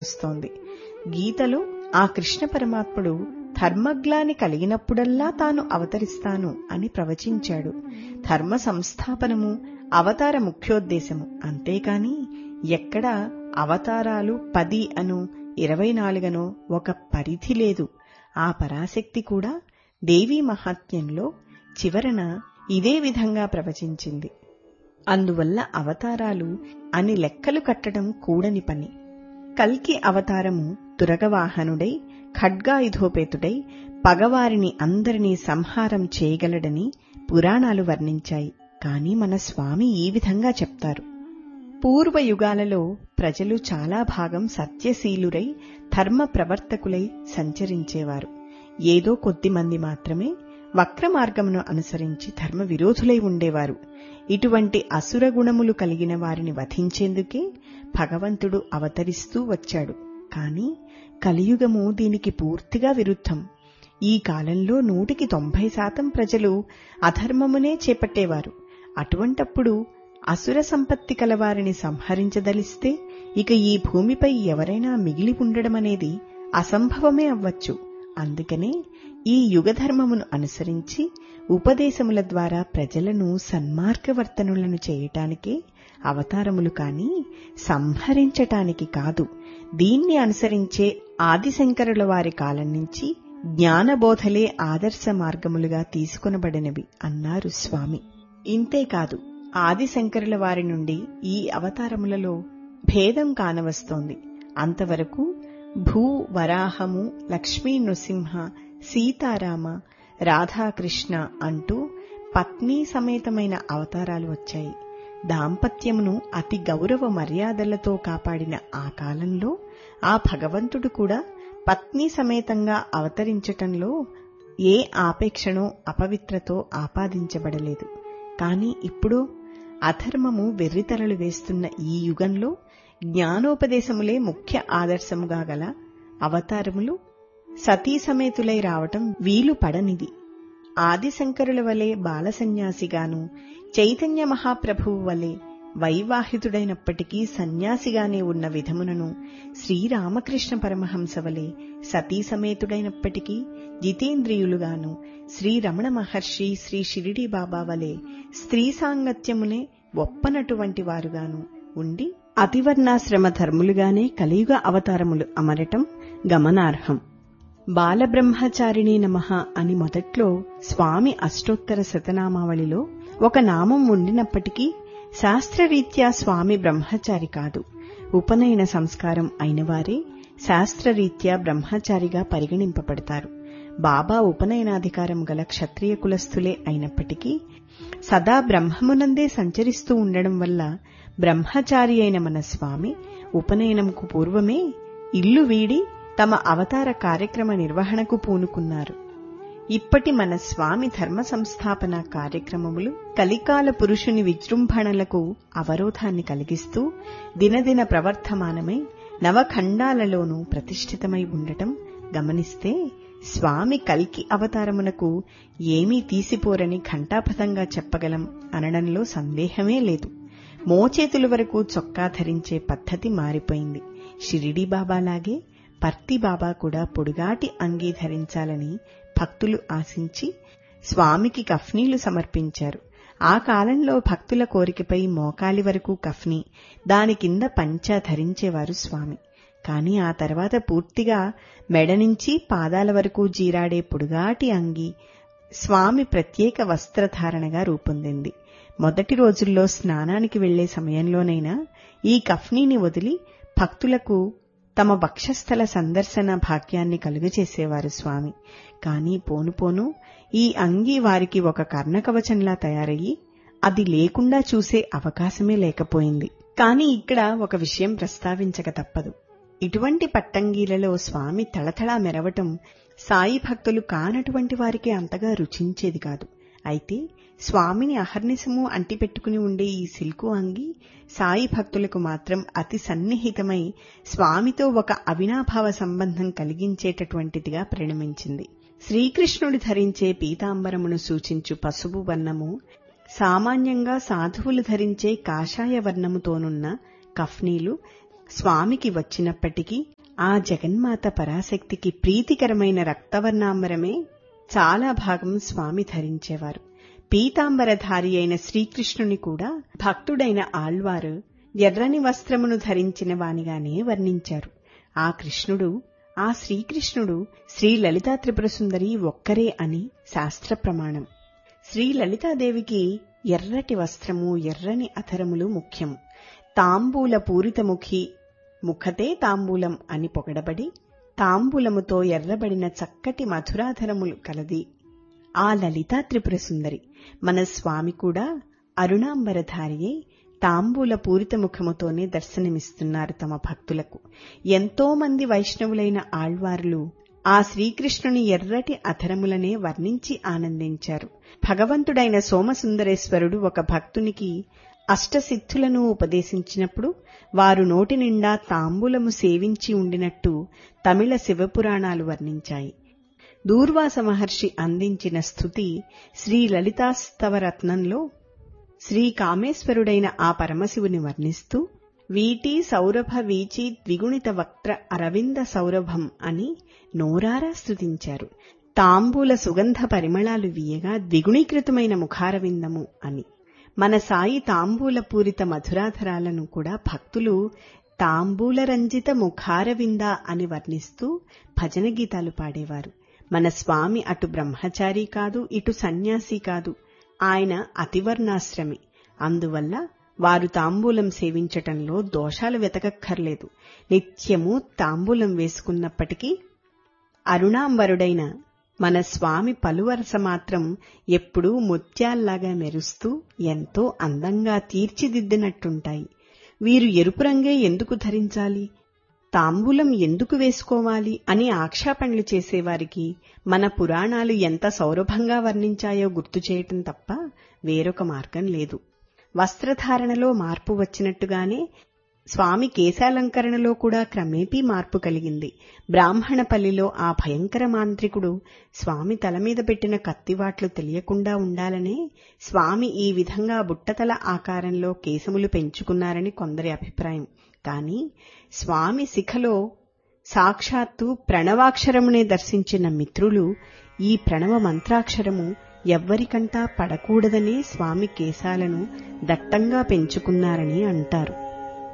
వస్తోంది గీతలో ఆ కృష్ణ పరమాత్ముడు ధర్మగ్లాని కలిగినప్పుడల్లా తాను అవతరిస్తాను అని ప్రవచించాడు ధర్మ సంస్థాపనము అవతార ముఖ్యోద్దేశము అంతేకాని ఎక్కడ అవతారాలు పది అను ఇరవై నాలుగనో ఒక పరిధి లేదు ఆ పరాశక్తి కూడా దేవీ మహాత్మ్యంలో చివరన ఇదే విధంగా ప్రవచించింది అందువల్ల అవతారాలు అని లెక్కలు కట్టడం కూడని పని కల్కి అవతారము తురగవాహనుడై ఖడ్గాయుధోపేతుడై పగవారిని అందరినీ సంహారం చేయగలడని పురాణాలు వర్ణించాయి కాని మన స్వామి ఈ విధంగా చెప్తారు పూర్వ యుగాలలో ప్రజలు చాలా భాగం సత్యశీలురై ధర్మ ప్రవర్తకులై సంచరించేవారు ఏదో కొద్ది మంది మాత్రమే వక్ర మార్గమును అనుసరించి ధర్మ విరోధులై ఉండేవారు ఇటువంటి అసుర గుణములు కలిగిన వారిని వధించేందుకే భగవంతుడు అవతరిస్తూ వచ్చాడు కాని కలియుగము దీనికి పూర్తిగా విరుద్ధం ఈ కాలంలో నూటికి తొంభై శాతం ప్రజలు అధర్మమునే చేపట్టేవారు అటువంటప్పుడు అసుర సంపత్తి కలవారిని సంహరించదలిస్తే ఇక ఈ భూమిపై ఎవరైనా మిగిలి ఉండడమనేది అసంభవమే అవ్వచ్చు అందుకనే ఈ యుగధర్మమును అనుసరించి ఉపదేశముల ద్వారా ప్రజలను సన్మార్గవర్తనులను చేయటానికే అవతారములు కాని సంహరించటానికి కాదు దీన్ని అనుసరించే ఆదిశంకరుల వారి కాలం నుంచి జ్ఞానబోధలే ఆదర్శ మార్గములుగా తీసుకొనబడినవి అన్నారు స్వామి ఇంతేకాదు ఆదిశంకరుల వారి నుండి ఈ అవతారములలో భేదం కానవస్తోంది అంతవరకు భూ వరాహము లక్ష్మీ నృసింహ సీతారామ రాధాకృష్ణ అంటూ పత్నీ సమేతమైన అవతారాలు వచ్చాయి దాంపత్యమును అతి గౌరవ మర్యాదలతో కాపాడిన ఆ కాలంలో ఆ భగవంతుడు కూడా పత్ని సమేతంగా అవతరించటంలో ఏ ఆపేక్షనో అపవిత్రతో ఆపాదించబడలేదు కాని ఇప్పుడు అధర్మము వెర్రితలలు వేస్తున్న ఈ యుగంలో జ్ఞానోపదేశములే ముఖ్య ఆదర్శముగా గల అవతారములు సతీ సమేతులై రావటం వీలు పడనిది ఆదిశంకరుల వలె బాలసన్యాసిగాను చైతన్య మహాప్రభువు వలె వైవాహితుడైనప్పటికీ సన్యాసిగానే ఉన్న విధమునను శ్రీరామకృష్ణ పరమహంస వలె సతీ సమేతుడైనప్పటికీ జితేంద్రియులుగాను శ్రీ రమణ మహర్షి శ్రీ షిరిడి బాబా వలె స్త్రీ సాంగత్యమునే ఒప్పనటువంటి వారుగాను ఉండి అతివర్ణాశ్రమ ధర్ములుగానే కలియుగ అవతారములు అమరటం గమనార్హం బాలబ్రహ్మచారిణి నమః అని మొదట్లో స్వామి అష్టోత్తర శతనామావళిలో ఒక నామం ఉండినప్పటికీ శాస్త్రరీత్యా స్వామి బ్రహ్మచారి కాదు ఉపనయన సంస్కారం అయినవారే శాస్త్రరీత్యా బ్రహ్మచారిగా పరిగణింపబడతారు బాబా ఉపనయనాధికారం గల క్షత్రియ కులస్థులే అయినప్పటికీ సదా బ్రహ్మమునందే సంచరిస్తూ ఉండడం వల్ల బ్రహ్మచారి అయిన మన స్వామి ఉపనయనంకు పూర్వమే ఇల్లు వీడి తమ అవతార కార్యక్రమ నిర్వహణకు పూనుకున్నారు ఇప్పటి మన స్వామి ధర్మ సంస్థాపన కార్యక్రమములు కలికాల పురుషుని విజృంభణలకు అవరోధాన్ని కలిగిస్తూ దినదిన ప్రవర్ధమానమై నవఖండాలలోనూ ప్రతిష్ఠితమై ఉండటం గమనిస్తే స్వామి కల్కి అవతారమునకు ఏమీ తీసిపోరని ఘంటాపథంగా చెప్పగలం అనడంలో సందేహమే లేదు మోచేతుల వరకు చొక్కా ధరించే పద్ధతి మారిపోయింది షిరిడి బాబాలాగే పర్తి బాబా కూడా పొడుగాటి అంగీ ధరించాలని భక్తులు ఆశించి స్వామికి కఫ్నీలు సమర్పించారు ఆ కాలంలో భక్తుల కోరికపై మోకాలి వరకు కఫ్నీ దాని కింద పంచా ధరించేవారు స్వామి కాని ఆ తర్వాత పూర్తిగా మెడ నుంచి పాదాల వరకు జీరాడే పొడుగాటి అంగి స్వామి ప్రత్యేక వస్త్రధారణగా రూపొందింది మొదటి రోజుల్లో స్నానానికి వెళ్లే సమయంలోనైనా ఈ కఫ్నీని వదిలి భక్తులకు తమ వక్షస్థల సందర్శన భాగ్యాన్ని కలుగచేసేవారు స్వామి కాని పోను పోను ఈ అంగి వారికి ఒక కర్ణకవచంలా తయారయ్యి అది లేకుండా చూసే అవకాశమే లేకపోయింది కాని ఇక్కడ ఒక విషయం ప్రస్తావించక తప్పదు ఇటువంటి పట్టంగీలలో స్వామి తళతళా మెరవటం సాయి భక్తులు కానటువంటి వారికి అంతగా రుచించేది కాదు అయితే స్వామిని అహర్నిశము అంటిపెట్టుకుని ఉండే ఈ సిల్కు అంగి సాయి భక్తులకు మాత్రం అతి సన్నిహితమై స్వామితో ఒక అవినాభావ సంబంధం కలిగించేటటువంటిదిగా పరిణమించింది శ్రీకృష్ణుడి ధరించే పీతాంబరమును సూచించు పసుపు వర్ణము సామాన్యంగా సాధువులు ధరించే కాషాయ వర్ణముతోనున్న కఫ్నీలు స్వామికి వచ్చినప్పటికీ ఆ జగన్మాత పరాశక్తికి ప్రీతికరమైన రక్తవర్ణాంబరమే చాలా భాగం స్వామి ధరించేవారు పీతాంబరధారి అయిన శ్రీకృష్ణుని కూడా భక్తుడైన ఆళ్వారు ఎర్రని వస్త్రమును ధరించిన వానిగానే వర్ణించారు ఆ కృష్ణుడు ఆ శ్రీకృష్ణుడు శ్రీ లలితా త్రిపుర సుందరి ఒక్కరే అని శాస్త్ర ప్రమాణం శ్రీ లలితాదేవికి ఎర్రటి వస్త్రము ఎర్రని అధరములు ముఖ్యం తాంబూల పూరితముఖి ముఖతే తాంబూలం అని పొగడబడి తాంబూలముతో ఎర్రబడిన చక్కటి మధురాధరములు కలది ఆ లలితా త్రిపుర సుందరి మన స్వామి కూడా అరుణాంబరధారియే తాంబూల పూరిత ముఖముతోనే దర్శనమిస్తున్నారు తమ భక్తులకు ఎంతో మంది వైష్ణవులైన ఆళ్వార్లు ఆ శ్రీకృష్ణుని ఎర్రటి అధరములనే వర్ణించి ఆనందించారు భగవంతుడైన సోమసుందరేశ్వరుడు ఒక భక్తునికి అష్టసిద్ధులను ఉపదేశించినప్పుడు వారు నోటి నిండా తాంబూలము సేవించి ఉండినట్టు తమిళ శివపురాణాలు వర్ణించాయి దూర్వాస మహర్షి అందించిన స్థుతి శ్రీ లలితాస్తవరత్నంలో శ్రీ కామేశ్వరుడైన ఆ పరమశివుని వర్ణిస్తూ వీటి సౌరభ వీచి ద్విగుణిత వక్త్ర అరవింద సౌరభం అని నోరారా స్తుతించారు తాంబూల సుగంధ పరిమళాలు వీయగా ద్విగుణీకృతమైన ముఖారవిందము అని మన సాయి తాంబూల పూరిత మధురాధరాలను కూడా భక్తులు తాంబూల రంజిత ముఖారవింద అని వర్ణిస్తూ భజన గీతాలు పాడేవారు మన స్వామి అటు బ్రహ్మచారి కాదు ఇటు సన్యాసి కాదు ఆయన అతివర్ణాశ్రమి అందువల్ల వారు తాంబూలం సేవించటంలో దోషాలు వెతకక్కర్లేదు నిత్యము తాంబూలం వేసుకున్నప్పటికీ అరుణాంబరుడైన మన స్వామి పలువరస మాత్రం ఎప్పుడూ ముత్యాల్లాగా మెరుస్తూ ఎంతో అందంగా తీర్చిదిద్దినట్టుంటాయి వీరు ఎరుపు రంగే ఎందుకు ధరించాలి తాంబూలం ఎందుకు వేసుకోవాలి అని ఆక్షేపణలు చేసేవారికి మన పురాణాలు ఎంత సౌరభంగా వర్ణించాయో గుర్తు చేయటం తప్ప వేరొక మార్గం లేదు వస్త్రధారణలో మార్పు వచ్చినట్టుగానే స్వామి కేశాలంకరణలో కూడా క్రమేపీ మార్పు కలిగింది బ్రాహ్మణపల్లిలో ఆ భయంకర మాంత్రికుడు స్వామి తల మీద పెట్టిన కత్తివాట్లు తెలియకుండా ఉండాలనే స్వామి ఈ విధంగా బుట్టతల ఆకారంలో కేశములు పెంచుకున్నారని కొందరి అభిప్రాయం కాని స్వామి శిఖలో సాక్షాత్తు ప్రణవాక్షరమునే దర్శించిన మిత్రులు ఈ ప్రణవ మంత్రాక్షరము ఎవ్వరికంటా పడకూడదనే స్వామి కేశాలను దట్టంగా పెంచుకున్నారని అంటారు